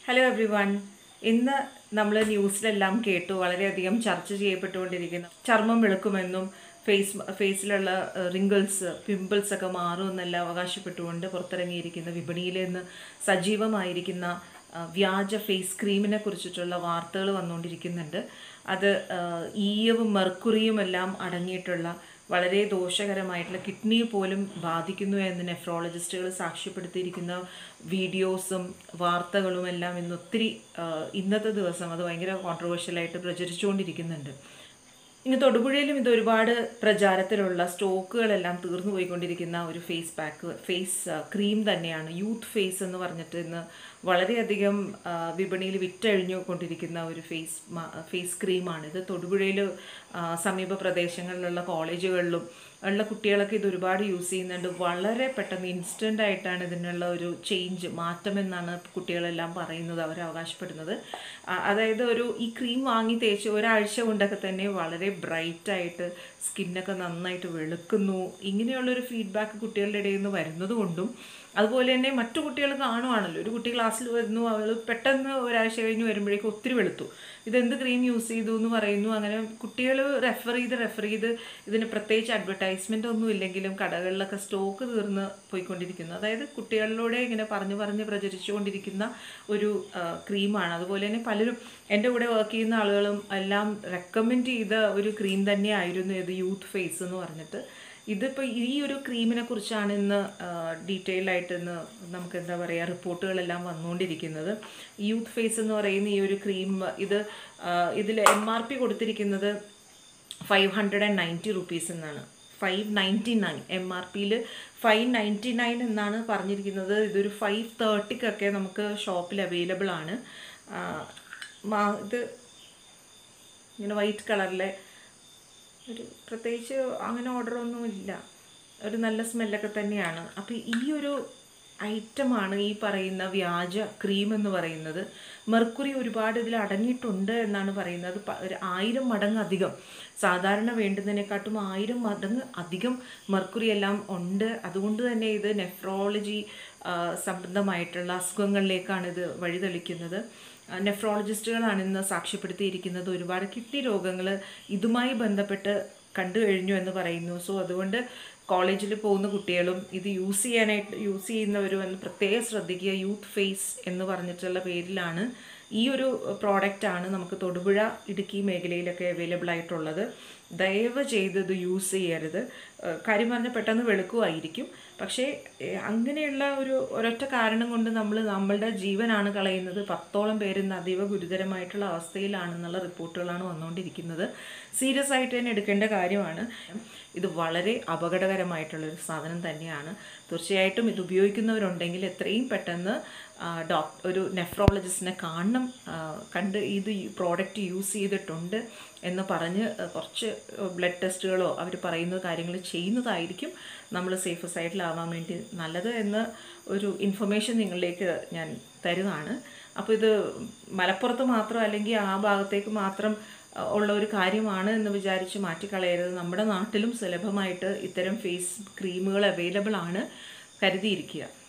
hello every one ഇന്ന് നമ്മൾ ന്യൂസിലെല്ലാം കേട്ടു വളരെയധികം ചർച്ച ചെയ്യപ്പെട്ടുകൊണ്ടിരിക്കുന്നു ചർമ്മം വെളുക്കുമെന്നും ഫേസ് ഫേസിലുള്ള റിങ്കിൾസ് പിമ്പിൾസ് ഒക്കെ മാറുമെന്നെല്ലാം അവകാശപ്പെട്ടുകൊണ്ട് പുറത്തിറങ്ങിയിരിക്കുന്ന വിപണിയിൽ നിന്ന് സജീവമായിരിക്കുന്ന ആ, വ്യാജ ഫേസ് ക്രീമിനെ കുറിച്ചിട്ടുള്ള വാർത്തകൾ വന്നുകൊണ്ടിരിക്കുന്നുണ്ട് അത് ആ, ഈയവും മെർക്കുറിയും എല്ലാം അടങ്ങിയിട്ടുള്ള വളരെ ദോഷകരമായിട്ടുള്ള കിഡ്നി പോലും ബാധിക്കുന്നു എന്ന് നെഫ്രോളജിസ്റ്റുകൾ സാക്ഷ്യപ്പെടുത്തിയിരിക്കുന്ന വീഡിയോസും വാർത്തകളും എല്ലാം ഇന്ന് ഒത്തിരി ആ, ഇന്നത്തെ ദിവസം അത് ഭയങ്കര കോൺട്രവേഴ്ഷ്യലായിട്ട് പ്രചരിച്ചുകൊണ്ടിരിക്കുന്നുണ്ട് ഇനി തൊടുപുഴയിലും ഇത് ഒരുപാട് പ്രചാരത്തിലുള്ള സ്റ്റോക്കുകളെല്ലാം തീർന്നു പോയിക്കൊണ്ടിരിക്കുന്ന ഒരു ഫേസ് പാക്ക് ഫേസ് ക്രീം തന്നെയാണ് യൂത്ത് ഫേസ് എന്ന് പറഞ്ഞിട്ട് ഇന്ന് വളരെയധികം ആ, വിപണിയിൽ വിറ്റഴിഞ്ഞു കൊണ്ടിരിക്കുന്ന ഒരു ഫേസ് ഫേസ് ക്രീമാണ് ഇത് തൊടുപുഴയിൽ സമീപ പ്രദേശങ്ങളിലുള്ള കോളേജുകളിലും ഉള്ള കുട്ടികളൊക്കെ ഇത് ഒരുപാട് യൂസ് ചെയ്യുന്നുണ്ട് വളരെ പെട്ടെന്ന് ഇൻസ്റ്റൻ്റ് ആയിട്ടാണ് ഇതിനുള്ള ഒരു ചേഞ്ച് മാറ്റമെന്നാണ് കുട്ടികളെല്ലാം പറയുന്നത് അവർ അവകാശപ്പെടുന്നത് ആ, അതായത് ഒരു ഈ ക്രീം വാങ്ങി തേച്ച് ഒരാഴ്ച കൊണ്ടൊക്കെ തന്നെ വളരെ ബ്രൈറ്റ് ആയിട്ട് സ്കിന്നൊക്കെ നന്നായിട്ട് വെളുക്കുന്നു ഇങ്ങനെയുള്ളൊരു ഫീഡ്ബാക്ക് കുട്ടികളുടെ ഇടയിൽ നിന്ന് വരുന്നത് കൊണ്ടും അതുപോലെ തന്നെ മറ്റു കുട്ടികൾ കാണുവാണല്ലോ ഒരു കുട്ടി ക്ലാസ്സിൽ വരുന്നു അവൾ പെട്ടെന്ന് ഒരാഴ്ച കഴിഞ്ഞ് വരുമ്പോഴേക്കും ഒത്തിരി വെളുത്തു ഇതെന്ത് ക്രീം യൂസ് ചെയ്തു എന്ന് പറയുന്നു അങ്ങനെ കുട്ടികൾ റെഫർ ചെയ്ത് റെഫർ ചെയ്ത് ഇതിന് പ്രത്യേകിച്ച് അഡ്വർടൈസ്മെൻ്റ് ഒന്നും ഇല്ലെങ്കിലും കടകളിലൊക്കെ സ്റ്റോക്ക് തീർന്ന് പോയിക്കൊണ്ടിരിക്കുന്നു അതായത് കുട്ടികളിലൂടെ ഇങ്ങനെ പറഞ്ഞു പറഞ്ഞ് പ്രചരിച്ചുകൊണ്ടിരിക്കുന്ന ഒരു ആ, ക്രീമാണ് അതുപോലെ തന്നെ പലരും എൻ്റെ കൂടെ വർക്ക് ചെയ്യുന്ന ആളുകളും എല്ലാം റെക്കമെൻഡ് ചെയ്ത ഒരു ക്രീം തന്നെയായിരുന്നു ഇത് യൂത്ത് ഫേസ് എന്ന് പറഞ്ഞിട്ട് ഇതിപ്പോൾ ഈ ഒരു ക്രീമിനെ കുറിച്ചാണ് ഇന്ന് ഡീറ്റെയിൽ ആയിട്ട് ഇന്ന് നമുക്ക് എന്താ പറയുക റിപ്പോർട്ടുകളെല്ലാം വന്നുകൊണ്ടിരിക്കുന്നത് യൂത്ത് ഫേസ് എന്ന് പറയുന്ന ഈ ഒരു ക്രീം ഇത് ഇതിൽ എം ആർ പി കൊടുത്തിരിക്കുന്നത് five hundred and ninety rupees എന്നാണ് five ninety nine M R പിയിൽ ഫൈവ് നയൻറ്റി നയൻ എന്നാണ് പറഞ്ഞിരിക്കുന്നത് ഇതൊരു ഫൈവ് തേർട്ടിക്കൊക്കെ നമുക്ക് ഷോപ്പിൽ അവൈലബിൾ ആണ് ആ, മാ- ഇത് ഇങ്ങനെ വൈറ്റ് കളറിലെ ഒരു പ്രത്യേകിച്ച് അങ്ങനെ ഓർഡറൊന്നും ഇല്ല ഒരു നല്ല സ്മെല്ലൊക്കെ തന്നെയാണ് അപ്പോൾ ഈ ഒരു ഐറ്റമാണ് ഈ പറയുന്ന വ്യാജ ക്രീം എന്ന് പറയുന്നത് മെർക്കുറി ഒരുപാട് ഇതിൽ അടങ്ങിയിട്ടുണ്ട് എന്നാണ് പറയുന്നത് പ- ഒരു ആയിരം മടങ്ങ് അധികം സാധാരണ വേണ്ടുന്നതിനെക്കാട്ടും ആയിരം മടങ്ങ് അധികം മെർക്കുറി എല്ലാം ഉണ്ട് അതുകൊണ്ട് തന്നെ ഇത് നെഫ്രോളജി സംബന്ധമായിട്ടുള്ള അസുഖങ്ങളിലേക്കാണ് ഇത് വഴിതെളിക്കുന്നത് നെഫ്രോളജിസ്റ്റുകളാണ് ഇന്ന് സാക്ഷ്യപ്പെടുത്തിയിരിക്കുന്നത് ഒരുപാട് കിഡ്നി രോഗങ്ങൾ ഇതുമായി ബന്ധപ്പെട്ട് കണ്ടു കഴിഞ്ഞു എന്ന് പറയുന്നു സോ അതുകൊണ്ട് കോളേജിൽ പോകുന്ന കുട്ടികളും ഇത് യൂസ് ചെയ്യാനായിട്ട് യൂസ് ചെയ്യുന്നവരും എന്ന് പ്രത്യേകം ശ്രദ്ധിക്കുക യൂത്ത് ഫേസ് എന്ന് പറഞ്ഞിട്ടുള്ള പേരിലാണ് ഈ ഒരു പ്രോഡക്റ്റാണ് നമുക്ക് തൊടുപുഴ ഇടുക്കി മേഖലയിലൊക്കെ അവൈലബിൾ ആയിട്ടുള്ളത് ദയവ് ചെയ്ത് ഇത് യൂസ് ചെയ്യരുത് ഏഹ് കാര്യം പറഞ്ഞാൽ പെട്ടെന്ന് വെളുക്കുമായിരിക്കും പക്ഷേ ഏഹ് അങ്ങനെയുള്ള ഒരു ഒരൊറ്റ കാരണം കൊണ്ട് നമ്മൾ നമ്മളുടെ ജീവനാണ് കളയുന്നത് പത്തോളം പേര് ഇന്ന് അതീവ ഗുരുതരമായിട്ടുള്ള അവസ്ഥയിലാണെന്നുള്ള റിപ്പോർട്ടുകളാണ് വന്നുകൊണ്ടിരിക്കുന്നത് സീരിയസ് ആയിട്ട് തന്നെ എടുക്കേണ്ട കാര്യമാണ് ഇത് വളരെ അപകടകരമായിട്ടുള്ളൊരു സാധനം തന്നെയാണ് തീർച്ചയായിട്ടും ഇത് ഉപയോഗിക്കുന്നവരുണ്ടെങ്കിൽ എത്രയും പെട്ടെന്ന് ഡോക് ഒരു നെഫ്രോളജിസ്റ്റിനെ കാണണം ആ, കണ്ട് ഇത് ഈ പ്രോഡക്റ്റ് യൂസ് ചെയ്തിട്ടുണ്ട് എന്ന് പറഞ്ഞ് ആ, കുറച്ച് ബ്ലഡ് ടെസ്റ്റുകളോ അവർ പറയുന്ന കാര്യങ്ങൾ ചെയ്യുന്നതായിരിക്കും നമ്മൾ സേഫ് സൈഡിലാവാൻ വേണ്ടി നല്ലത് എന്ന് ഒരു ഇൻഫർമേഷൻ നിങ്ങളിലേക്ക് ഞാൻ തരുന്നതാണ് അപ്പോൾ ഇത് മലപ്പുറത്ത് മാത്രം അല്ലെങ്കിൽ ആ ഭാഗത്തേക്ക് മാത്രം ആ, ഉള്ള ഒരു കാര്യമാണ് എന്ന് വിചാരിച്ച് മാറ്റിക്കളയരുത് നമ്മുടെ നാട്ടിലും സുലഭമായിട്ട് ഇത്തരം ഫേസ് ക്രീമുകൾ അവൈലബിൾ ആണ് കരുതിയിരിക്കുക